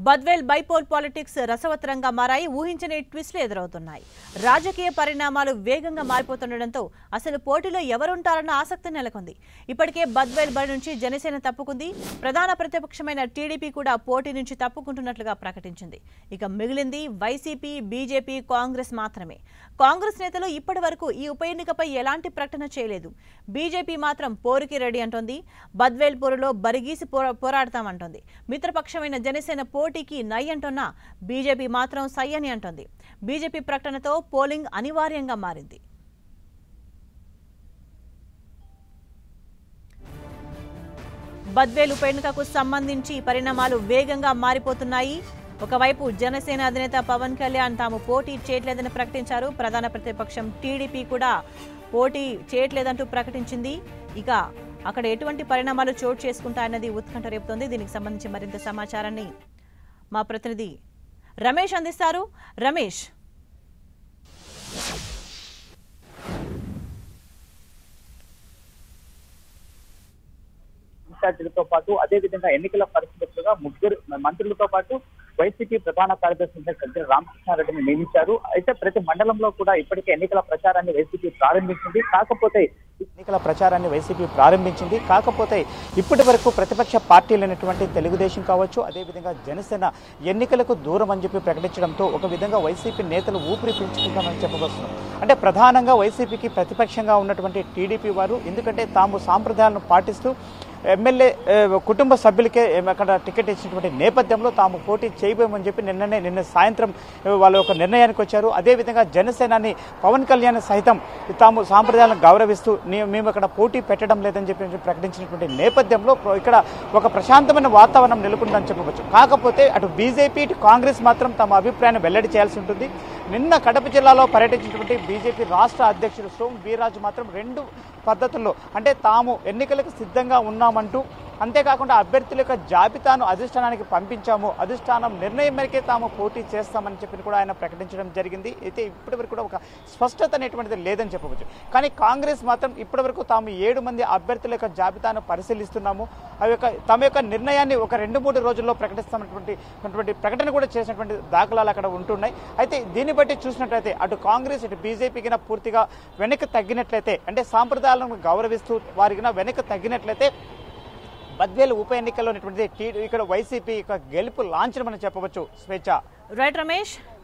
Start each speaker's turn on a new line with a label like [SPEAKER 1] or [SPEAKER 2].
[SPEAKER 1] Badvel bypoll politics రసవత్తరంగా మారాయి ఊహించని ట్విస్టులు ఎదురవుతున్నాయి రాజకీయ పరిణామాలు వేగంగా మారిపోతుండటంతో అసలు పోటీలో ఎవరుంటారన్న ఆసక్తి నెలకొంది ఇప్పటికే బద్వేల్ బరి నుంచి జనసేన తప్పుకుంది ప్రధాన ప్రతిపక్షమైన టీడీపీ కూడా పోటీ నుంచి తప్పుకుంటున్నట్లుగా ప్రకటించింది ఇక మిగిలింది వైసీపీ బీజేపీ కాంగ్రెస్ మాత్రమే కాంగ్రెస్ నేతలు ఇప్పటి వరకు ఈ ఉప ఎన్నికపై ఎలాంటి ప్రకటన చేయలేదు బీజేపీ మాత్రం పోరుకి రెడీ అంటోంది బద్వేల్ పోరులో బరిగీసి పోరా- పోరాడతామంటోంది మిత్రపక్షమైన జనసేన పోటీకి నై అంటున్నా బీజేపీ మాత్రం సై అని అంటోంది బీజేపీ ప్రకటనతో పోలింగ్ అనివార్యంగా మారింది బద్వేలు ఉప ఎన్నికకు సంబంధించి పరిణామాలు వేగంగా మారిపోతున్నాయి ఒకవైపు జనసేన అధినేత పవన్ కళ్యాణ్ తాము పోటీ చేయట్లేదని ప్రకటించారు ప్రధాన ప్రతిపక్షం టీడీపీ కూడా పోటీ చేయట్లేదంటూ ప్రకటించింది ఇక అక్కడ ఎటువంటి పరిణామాలు చోటు చేసుకుంటాయన్నది ఉత్కంఠ రేపుతోంది దీనికి సంబంధించి మరింత సమాచారాన్ని మా ప్రతినిధి రమేష్ అందిస్తారు రమేష్
[SPEAKER 2] ఇన్ఛార్జీలతో పాటు అదే విధంగా ఎన్నికల పరిస్థితులుగా ముగ్గురు మంత్రులతో పాటు వైసీపీ ప్రధాన కార్యదర్శి సజ్జల రామకృష్ణారెడ్డిని నియమించారు అయితే ప్రతి మండలంలో కూడా ఇప్పటికే ఎన్నికల ప్రచారాన్ని వైసీపీ ప్రారంభించింది కాకపోతే ఎన్నికల ప్రచారాన్ని వైసీపీ ప్రారంభించింది కాకపోతే ఇప్పటి వరకు ప్రతిపక్ష పార్టీలైనటువంటి తెలుగుదేశం కావచ్చు అదేవిధంగా జనసేన ఎన్నికలకు దూరం అని చెప్పి ప్రకటించడంతో ఒక విధంగా వైసీపీ నేతలు ఊపిరి పీల్చుకుంటామని చెప్పవస్తున్నాం అంటే ప్రధానంగా వైసీపీకి ప్రతిపక్షంగా ఉన్నటువంటి టీడీపీ వారు ఎందుకంటే తాము సాంప్రదాయాలను పాటిస్తూ ఎమ్మెల్యే ఏ, కుటుంబ సభ్యులకే ఏం అక్కడ టికెట్ ఇచ్చినటువంటి నేపథ్యంలో తాము పోటీ చేయబోమని చెప్పి నిన్ననే నిన్న సాయంత్రం ఏ, వాళ్ళు ఒక నిర్ణయానికి వచ్చారు అదేవిధంగా జనసేనాని పవన్ కళ్యాణ్ సైతం తాము సాంప్రదాయాలను గౌరవిస్తూ నీ- మేము అక్కడ పోటీ పెట్టడం లేదని చెప్పి ప్రకటించినటువంటి నేపథ్యంలో ప్ర- ఇక్కడ ఒక ప్రశాంతమైన వాతావరణం నెలకొందని చెప్పవచ్చు కాకపోతే అటు బీజేపీ ఇటు కాంగ్రెస్ మాత్రం తమ అభిప్రాయాన్ని వెల్లడి చేయాల్సి ఉంటుంది నిన్న కడప జిల్లాలో పర్యటించినటువంటి బీజేపీ రాష్ట్ర అధ్యక్షుడు సోమ్ వీర్రాజు మాత్రం రెండు పద్ధతుల్లో అంటే తాము ఎన్నికలకు సిద్ధంగా ఉన్నామంటూ అంతేకాకుండా అభ్యర్థుల యొక్క జాబితాను అధిష్టానానికి పంపించాము అధిష్టానం నిర్ణయం మేరకే తాము పోటీ చేస్తామని చెప్పి కూడా ఆయన ప్రకటించడం జరిగింది అయితే ఇప్పటివరకు కూడా ఒక స్పష్టత అనేటువంటిది లేదని చెప్పవచ్చు కానీ కాంగ్రెస్ మాత్రం ఇప్పటివరకు తాము ఏడు మంది అభ్యర్థుల యొక్క జాబితాను పరిశీలిస్తున్నాము అవి యొక్క తమ యొక్క నిర్ణయాన్ని ఒక రెండు మూడు రోజుల్లో ప్రకటిస్తామన్నటువంటి అటువంటి ప్రకటన కూడా చేసినటువంటి దాఖలాలు అక్కడ ఉంటున్నాయి అయితే దీన్ని బట్టి చూసినట్లయితే అటు కాంగ్రెస్ ఇటు బీజేపీకి పూర్తిగా వెనక్కి తగ్గినట్లయితే అంటే సాంప్రదాయాలను గౌరవిస్తూ వారికి వెనక్కి తగ్గినట్లయితే బద్వేలు ఉప ఎన్నికల్లో ఉన్నటువంటి టీ- ఇక్కడ వైసీపీ యొక్క గెలుపు లాంఛనమని చెప్పవచ్చు స్వేచ్ఛ
[SPEAKER 1] రైట్ రమేష్